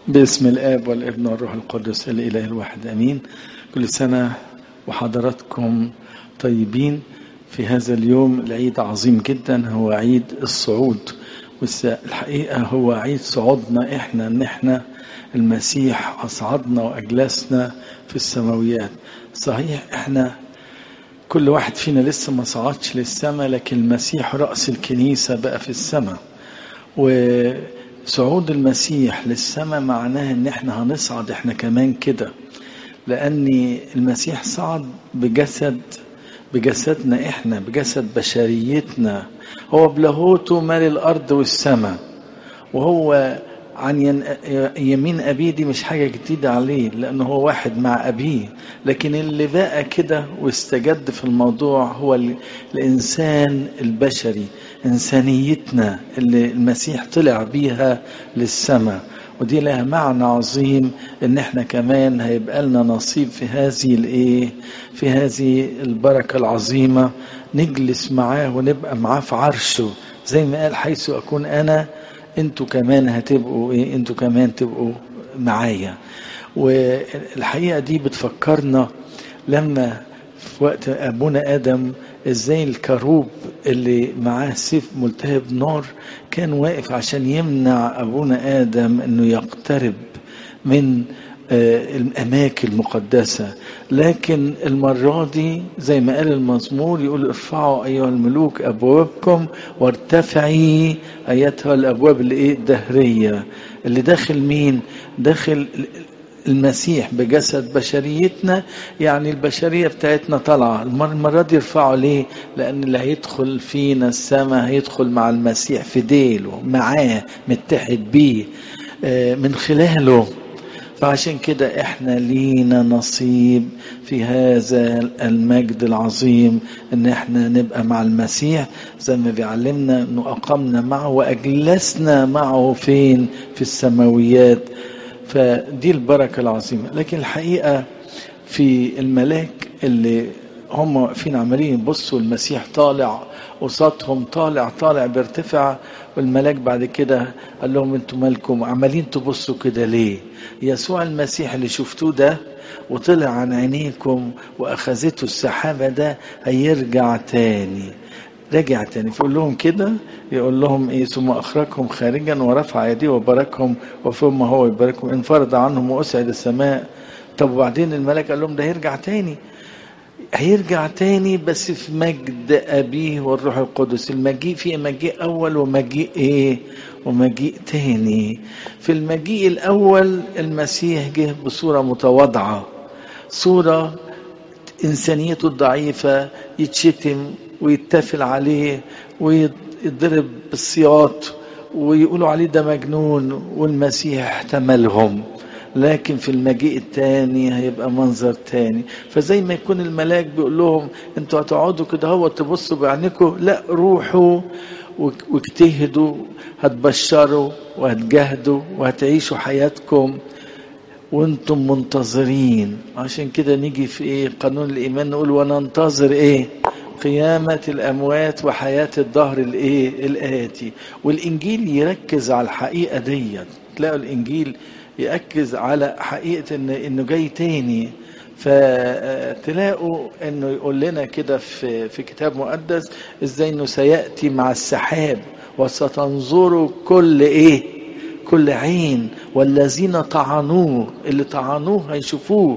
باسم الآب والابن والروح القدس الإله الواحد أمين كل سنة وحضراتكم طيبين في هذا اليوم العيد عظيم جدا هو عيد الصعود والحقيقة هو عيد صعودنا إحنا إن إحنا المسيح أصعدنا وأجلسنا في السماويات صحيح إحنا كل واحد فينا لسه ما صعدش للسماء لكن المسيح رأس الكنيسة بقى في السماء وصعود المسيح للسماء معناه ان احنا هنصعد احنا كمان كده لان المسيح صعد بجسد بجسدنا احنا بجسد بشريتنا هو بلاهوته مال الارض والسماء وهو عن يمين أبيه دي مش حاجة جديدة عليه لأنه هو واحد مع أبيه لكن اللي بقى كده واستجد في الموضوع هو الإنسان البشري إنسانيتنا اللي المسيح طلع بيها للسماء ودي لها معنى عظيم ان احنا كمان هيبقى لنا نصيب في هذه الايه في هذه البركه العظيمه نجلس معاه ونبقى معاه في عرشه زي ما قال حيث اكون انا انتوا كمان هتبقوا ايه انتوا كمان تبقوا معايا والحقيقه دي بتفكرنا لما في وقت ابونا ادم ازاي الكروب اللي معاه سيف ملتهب نار كان واقف عشان يمنع ابونا ادم انه يقترب من الأماكن المقدسة لكن المرة دي زي ما قال المزمور يقول ارفعوا أيها الملوك أبوابكم وارتفعي أيتها الأبواب الإيه الدهرية اللي داخل مين داخل المسيح بجسد بشريتنا يعني البشرية بتاعتنا طالعة المرة دي يرفعوا ليه لأن اللي هيدخل فينا السماء هيدخل مع المسيح في ديله معاه متحد بيه من خلاله فعشان كده احنا لينا نصيب في هذا المجد العظيم ان احنا نبقى مع المسيح زي ما بيعلمنا انه اقمنا معه واجلسنا معه فين في السماويات فدي البركة العظيمة لكن الحقيقة في الملاك اللي هم واقفين عمالين يبصوا المسيح طالع قصادهم طالع طالع بيرتفع والملاك بعد كده قال لهم انتوا مالكم عمالين تبصوا كده ليه يسوع المسيح اللي شفتوه ده وطلع عن عينيكم واخذته السحابه ده هيرجع تاني رجع تاني فيقول لهم كده يقول لهم ايه ثم اخرجهم خارجا ورفع يديه وباركهم وثم هو يباركهم انفرد عنهم واسعد السماء طب وبعدين الملاك قال لهم ده هيرجع تاني هيرجع تاني بس في مجد أبيه والروح القدس المجيء في مجيء أول ومجيء إيه ومجيء تاني في المجيء الأول المسيح جه بصورة متواضعة صورة إنسانيته الضعيفة يتشتم ويتفل عليه ويضرب بالسياط ويقولوا عليه ده مجنون والمسيح احتملهم لكن في المجيء التاني هيبقى منظر تاني فزي ما يكون الملاك بيقول لهم انتوا هتقعدوا كده هو تبصوا بعينكم لا روحوا واجتهدوا هتبشروا وهتجاهدوا وهتعيشوا حياتكم وانتم منتظرين عشان كده نيجي في ايه قانون الايمان نقول وننتظر ايه قيامة الأموات وحياة الظهر الإيه الآتي والإنجيل يركز على الحقيقة ديت تلاقوا الإنجيل يأكد على حقيقة إن إنه جاي تاني فتلاقوا إنه يقول لنا كده في في كتاب مقدس إزاي إنه سيأتي مع السحاب وستنظروا كل إيه كل عين والذين طعنوه اللي طعنوه هيشوفوه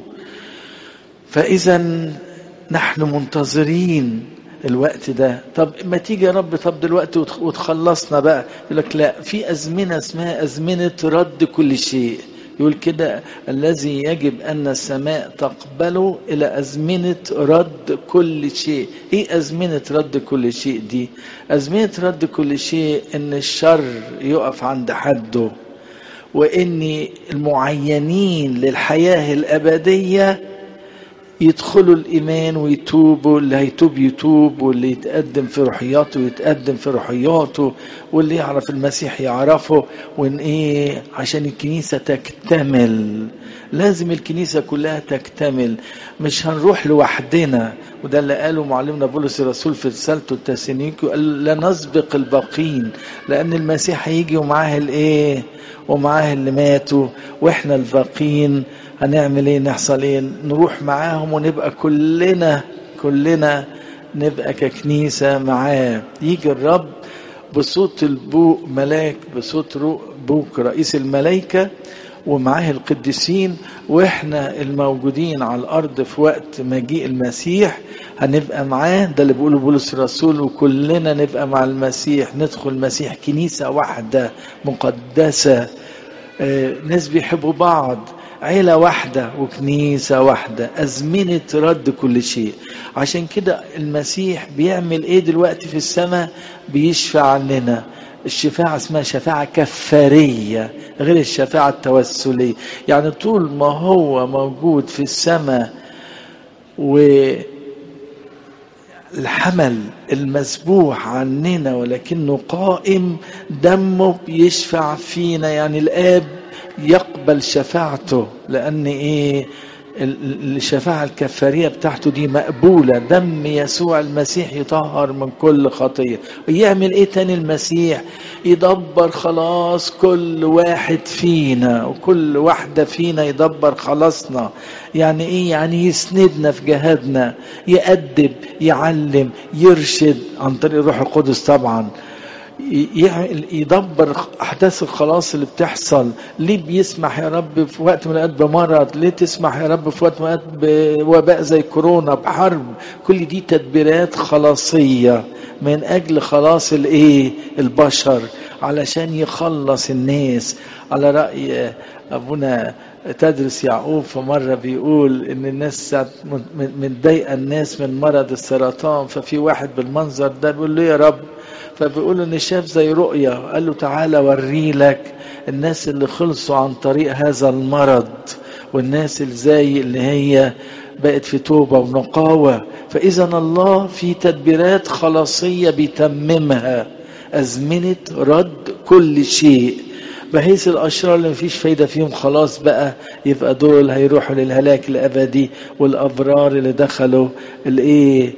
فإذا نحن منتظرين الوقت ده طب ما تيجي يا رب طب دلوقتي وتخلصنا بقى يقول لك لا في أزمنة اسمها أزمنة رد كل شيء يقول كده الذي يجب أن السماء تقبله إلى أزمنة رد كل شيء إيه أزمنة رد كل شيء دي أزمنة رد كل شيء إن الشر يقف عند حده وإن المعينين للحياة الأبدية يدخلوا الإيمان ويتوبوا اللي هيتوب يتوب واللي يتقدم في روحياته يتقدم في روحياته واللي يعرف المسيح يعرفه وإن إيه عشان الكنيسة تكتمل لازم الكنيسة كلها تكتمل مش هنروح لوحدنا وده اللي قاله معلمنا بولس الرسول في رسالته التسالونيكي قال لا نسبق الباقين لأن المسيح هيجي ومعاه الإيه ومعاه اللي ماتوا وإحنا الباقين هنعمل إيه نحصل إيه نروح معاهم ونبقى كلنا كلنا نبقى ككنيسة معاه يجي الرب بصوت البوق ملاك بصوت بوق رئيس الملائكة ومعاه القديسين واحنا الموجودين على الارض في وقت مجيء المسيح هنبقى معاه ده اللي بيقوله بولس الرسول وكلنا نبقى مع المسيح ندخل المسيح كنيسة واحدة مقدسة آه ناس بيحبوا بعض عيلة واحدة وكنيسة واحدة أزمنة رد كل شيء عشان كده المسيح بيعمل ايه دلوقتي في السماء بيشفع عننا الشفاعة اسمها شفاعة كفارية غير الشفاعة التوسلية يعني طول ما هو موجود في السماء والحمل المسبوح عننا ولكنه قائم دمه بيشفع فينا يعني الآب يقبل شفاعته لأن إيه الشفاعة الكفارية بتاعته دي مقبولة دم يسوع المسيح يطهر من كل خطية ويعمل ايه تاني المسيح يدبر خلاص كل واحد فينا وكل واحدة فينا يدبر خلاصنا يعني ايه يعني يسندنا في جهادنا يأدب يعلم يرشد عن طريق الروح القدس طبعا يدبر احداث الخلاص اللي بتحصل ليه بيسمح يا رب في وقت من الاوقات بمرض ليه تسمح يا رب في وقت من الاوقات بوباء زي كورونا بحرب كل دي تدبيرات خلاصيه من اجل خلاص الايه البشر علشان يخلص الناس على راي ابونا تدرس يعقوب في مرة بيقول إن الناس متضايقة الناس من مرض السرطان ففي واحد بالمنظر ده بيقول له يا رب فبيقول ان شاف زي رؤية قال له تعالى وري لك الناس اللي خلصوا عن طريق هذا المرض والناس اللي زي اللي هي بقت في توبة ونقاوة فإذا الله في تدبيرات خلاصية بيتممها أزمنة رد كل شيء بحيث الأشرار اللي مفيش فايدة فيهم خلاص بقى يبقى دول هيروحوا للهلاك الأبدي والأبرار اللي دخلوا الإيه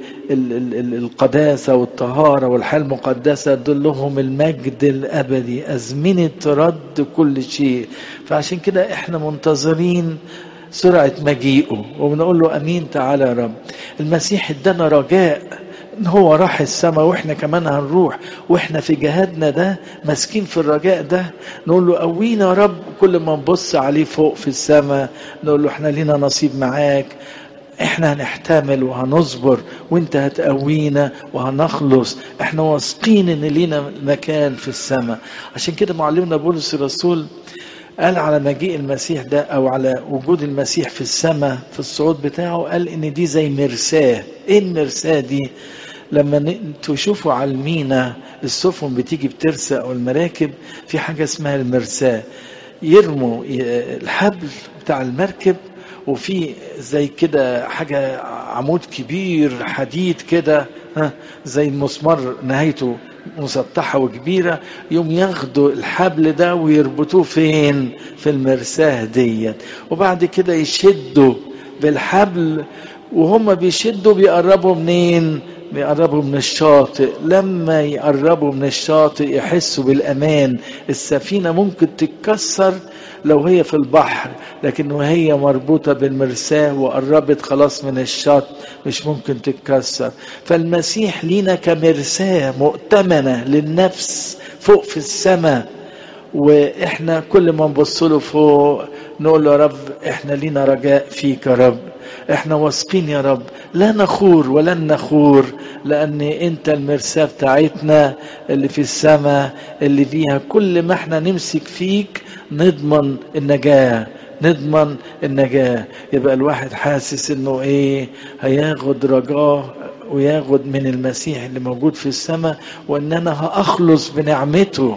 القداسة والطهارة والحياة المقدسة دول لهم المجد الأبدي أزمنة رد كل شيء فعشان كده إحنا منتظرين سرعة مجيئه وبنقول له أمين تعالى يا رب المسيح ادانا رجاء ان هو راح السماء واحنا كمان هنروح واحنا في جهادنا ده ماسكين في الرجاء ده نقول له قوينا يا رب كل ما نبص عليه فوق في السماء نقول له احنا لينا نصيب معاك احنا هنحتمل وهنصبر وانت هتقوينا وهنخلص احنا واثقين ان لينا مكان في السماء عشان كده معلمنا بولس الرسول قال على مجيء المسيح ده او على وجود المسيح في السماء في الصعود بتاعه قال ان دي زي مرساه ايه المرساه دي لما تشوفوا على المينا السفن بتيجي بترسى او المراكب في حاجه اسمها المرساه يرموا الحبل بتاع المركب وفي زي كده حاجة عمود كبير حديد كده زي المسمار نهايته مسطحة وكبيرة يوم ياخدوا الحبل ده ويربطوه فين في المرساه ديت وبعد كده يشدوا بالحبل وهم بيشدوا بيقربوا منين بيقربوا من الشاطئ لما يقربوا من الشاطئ يحسوا بالأمان السفينة ممكن تتكسر لو هي في البحر لكن وهي مربوطة بالمرساة وقربت خلاص من الشط مش ممكن تتكسر فالمسيح لينا كمرساة مؤتمنة للنفس فوق في السماء واحنا كل ما نبص له فوق نقول له يا رب احنا لينا رجاء فيك يا رب احنا واثقين يا رب لا نخور ولن نخور لان انت المرساة بتاعتنا اللي في السماء اللي فيها كل ما احنا نمسك فيك نضمن النجاة نضمن النجاة يبقى الواحد حاسس انه ايه هياخد رجاه وياخد من المسيح اللي موجود في السماء وان انا هاخلص بنعمته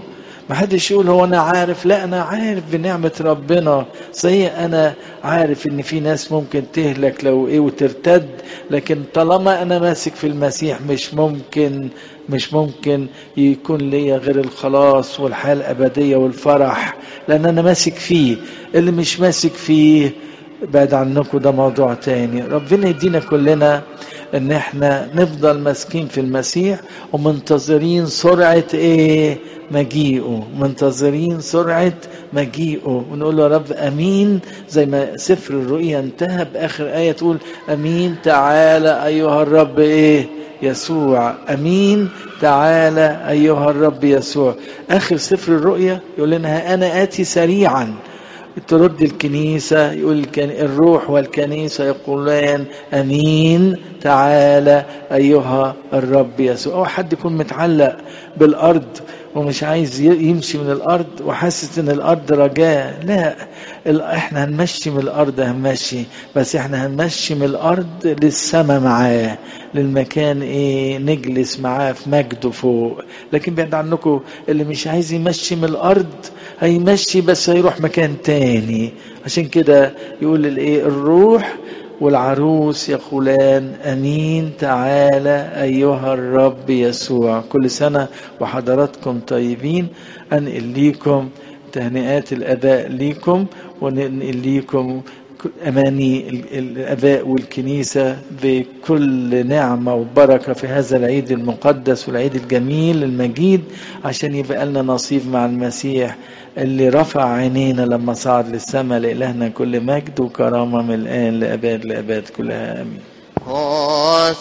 ما حدش يقول هو انا عارف لا انا عارف بنعمة ربنا صحيح انا عارف ان في ناس ممكن تهلك لو ايه وترتد لكن طالما انا ماسك في المسيح مش ممكن مش ممكن يكون ليا غير الخلاص والحياة الأبدية والفرح لأن أنا ماسك فيه اللي مش ماسك فيه بعد عنكم ده موضوع تاني ربنا يدينا كلنا ان احنا نفضل ماسكين في المسيح ومنتظرين سرعة ايه مجيئه منتظرين سرعة مجيئه ونقول له يا رب امين زي ما سفر الرؤيا انتهى باخر ايه تقول امين تعالى ايها الرب ايه يسوع امين تعالى ايها الرب يسوع اخر سفر الرؤيا يقول لنا انا اتي سريعا ترد الكنيسة يقول كان الروح والكنيسة يقولان أمين تعالى أيها الرب يسوع أو حد يكون متعلق بالأرض ومش عايز يمشي من الأرض وحاسس إن الأرض رجاء لا احنا هنمشي من الأرض هنمشي بس احنا هنمشي من الأرض للسماء معاه للمكان ايه نجلس معاه في مجده فوق لكن بعد عنكم اللي مش عايز يمشي من الأرض هيمشي بس هيروح مكان تاني عشان كده يقول الايه الروح والعروس يقولان امين تعالى ايها الرب يسوع كل سنه وحضراتكم طيبين انقل ليكم تهنئات الاداء ليكم وننقل ليكم أماني الأباء والكنيسة بكل نعمة وبركة في هذا العيد المقدس والعيد الجميل المجيد عشان يبقى لنا نصيب مع المسيح اللي رفع عينينا لما صعد للسماء لإلهنا كل مجد وكرامة من الآن لأباد لأباد كلها آمين